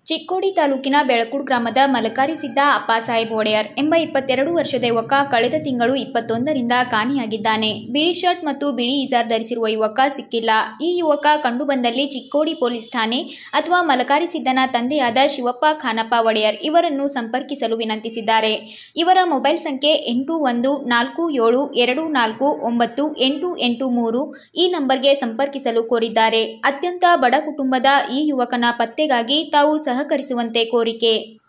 ಚಿಕ್ಕೋಡಿ ತಾಲೂಕಿನ ಬೆಳಕೂಡ್ ಗ್ರಾಮದ ಮಲಕಾರಿ ಸಿದ್ದ ಅಪ್ಪಾಸಾಹೇಬ್ ಒಡೆಯರ್ ಎಂಬ ಇಪ್ಪತ್ತೆರಡು ವರ್ಷದ ಯುವಕ ಕಳೆದ ತಿಂಗಳು ಇಪ್ಪತ್ತೊಂದರಿಂದ ಕಾಣೆಯಾಗಿದ್ದಾನೆ ಬಿಳಿ ಶರ್ಟ್ ಮತ್ತು ಬಿಳಿ ಇಜಾರ್ ಧರಿಸಿರುವ ಯುವಕ ಸಿಕ್ಕಿಲ್ಲ ಈ ಯುವಕ ಕಂಡುಬಂದಲ್ಲಿ ಚಿಕ್ಕೋಡಿ ಪೊಲೀಸ್ ಠಾಣೆ ಅಥವಾ ಮಲಕಾರಿ ಸಿದ್ದನ ತಂದೆಯಾದ ಶಿವಪ್ಪ ಖಾನಪ್ಪ ಒಡೆಯರ್ ಇವರನ್ನು ಸಂಪರ್ಕಿಸಲು ವಿನಂತಿಸಿದ್ದಾರೆ ಇವರ ಮೊಬೈಲ್ ಸಂಖ್ಯೆ ಎಂಟು ಒಂದು ನಾಲ್ಕು ಏಳು ಎರಡು ನಾಲ್ಕು ಒಂಬತ್ತು ಎಂಟು ಎಂಟು ಮೂರು ಈ ನಂಬರ್ಗೆ ಸಂಪರ್ಕಿಸಲು ಕೋರಿದ್ದಾರೆ ಅತ್ಯಂತ ಬಡ ಕುಟುಂಬದ ಈ ಯುವಕನ ಪತ್ತೆಗಾಗಿ ತಾವು ಸಹಕರಿಸುವಂತೆ ಕೋರಿಕೆ